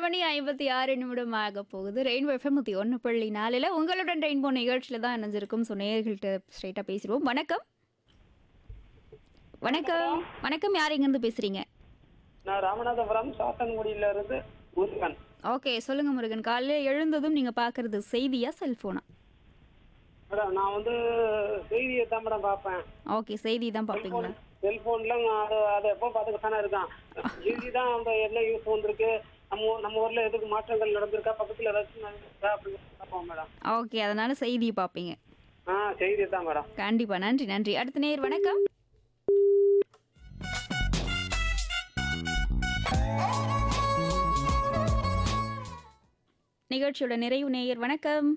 மணி ஐம்பத்தி ஆறு நிமிடம் ஆக போகுது ரெயின்போ எஃப்எம் நூற்றி ஒன்று புள்ளி நாலில் உங்களுடன் ரெயின்போ நிகழ்ச்சியில் தான் இணைஞ்சிருக்கும் ஸோ நேயர்கள்ட்ட ஸ்ட்ரைட்டாக பேசிடுவோம் வணக்கம் வணக்கம் வணக்கம் யார் இங்கேருந்து பேசுகிறீங்க நான் ராமநாதபுரம் சாத்தன்குடியில இருந்து முருகன் ஓகே சொல்லுங்க முருகன் காலையில் எழுந்ததும் நீங்கள் பார்க்குறது செய்தியா செல்ஃபோனா மேடம் நான் வந்து செய்தியை தான் மேடம் பார்ப்பேன் ஓகே செய்தி தான் பார்ப்பீங்களா செல்போன்ல அது அதை எப்போ பார்த்துட்டு தானே இருக்கான் செய்தி தான் அந்த என்ன யூஸ் வந்திருக்கு நம்ம ஊ- நம்ம ஊர்ல எதுக்கு மாற்றங்கள் நடந்திருக்கா பக்கத்துல ஏதாச்சும் நடந்திருக்கா அப்படின்னு பார்ப்போம் மேடம் ஓகே அதனால செய்தி பார்ப்பீங்க ஆ செய்தி தான் மேடம் கண்டிப்பா நன்றி நன்றி அடுத்த நேர் வணக்கம் நிகழ்ச்சியோட நிறைவு நேயர் வணக்கம்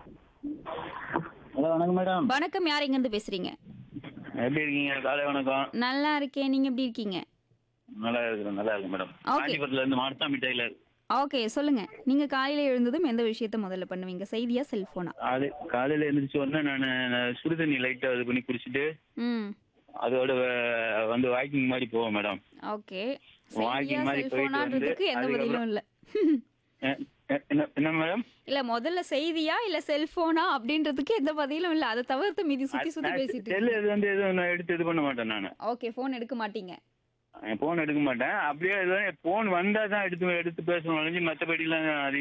ஹலோ வணக்கம் மேடம் வணக்கம் யார் இருந்து பேசுறீங்க எப்படி இருக்கீங்க காலை வணக்கம் நல்லா இருக்கேன் நீங்க எப்படி இருக்கீங்க நல்லா இருக்கிறேன் நல்லா இருக்கு மேடம் Okay. காஞ்சிபுரத்துல இருந்து மார்த்தாமி டெய்லர் ஓகே சொல்லுங்க நீங்க காலையில எழுந்ததும் எந்த விஷயத்த முதல்ல பண்ணுவீங்க செய்தியா செல்போனா அது காலையில எழுந்திரிச்ச உடனே நான் சுடு தண்ணி லைட்டா இது பண்ணி குடிச்சிட்டு ம் அதோட வே- வந்து வாக்கிங் மாதிரி போவோம் மேடம் ஓகே Walking செய்தியா மாதிரி போயிட்டு செல்போனான்றதுக்கு வந்து எந்த பதிலும் இல்ல எ- எ- என்ன என்ன மேடம் இல்ல முதல்ல செய்தியா இல்ல செல்போனா அப்படின்றதுக்கு எந்த பதிலும் இல்ல அதை தவிர்த்து மீதி சுத்தி சுத்தி பேசிட்டு செல்லு இது வந்து எதுவும் நான் எடுத்து இது பண்ண மாட்டேன் நான் ஓகே ஃபோன் எடுக்க மாட்டீங்க போன் எடுக்க மாட்டேன் அப்படியே போன் வந்தா தான் எடுத்து எடுத்து பேசணும் மற்றபடிலாம் அதிகம்